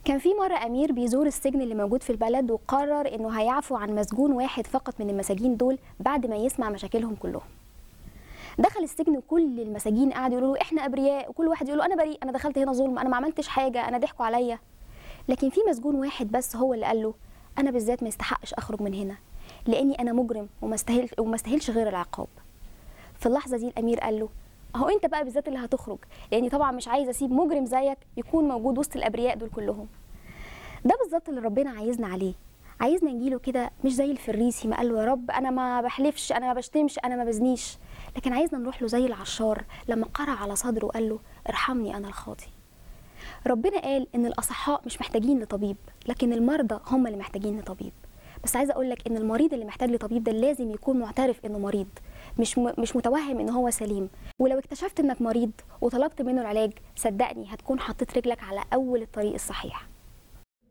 كان في مرة أمير بيزور السجن اللي موجود في البلد وقرر إنه هيعفو عن مسجون واحد فقط من المساجين دول بعد ما يسمع مشاكلهم كلهم. دخل السجن وكل المساجين قعدوا يقولوا له إحنا أبرياء وكل واحد يقول له أنا بريء أنا دخلت هنا ظلم أنا ما عملتش حاجة أنا ضحكوا عليا. لكن في مسجون واحد بس هو اللي قال له أنا بالذات ما يستحقش أخرج من هنا لأني أنا مجرم وما استاهل وما استاهلش غير العقاب. في اللحظة دي الأمير قال له اهو انت بقى بالذات اللي هتخرج لاني طبعا مش عايزه اسيب مجرم زيك يكون موجود وسط الابرياء دول كلهم ده بالظبط اللي ربنا عايزنا عليه عايزنا نجيله كده مش زي الفريسي ما قال له يا رب انا ما بحلفش انا ما بشتمش انا ما بزنيش لكن عايزنا نروح له زي العشار لما قرع على صدره وقال له ارحمني انا الخاطي ربنا قال ان الاصحاء مش محتاجين لطبيب لكن المرضى هم اللي محتاجين لطبيب بس عايزه اقول لك ان المريض اللي محتاج لطبيب ده لازم يكون معترف انه مريض مش م... مش متوهم ان هو سليم ولو اكتشفت انك مريض وطلبت منه العلاج صدقني هتكون حطيت رجلك على اول الطريق الصحيح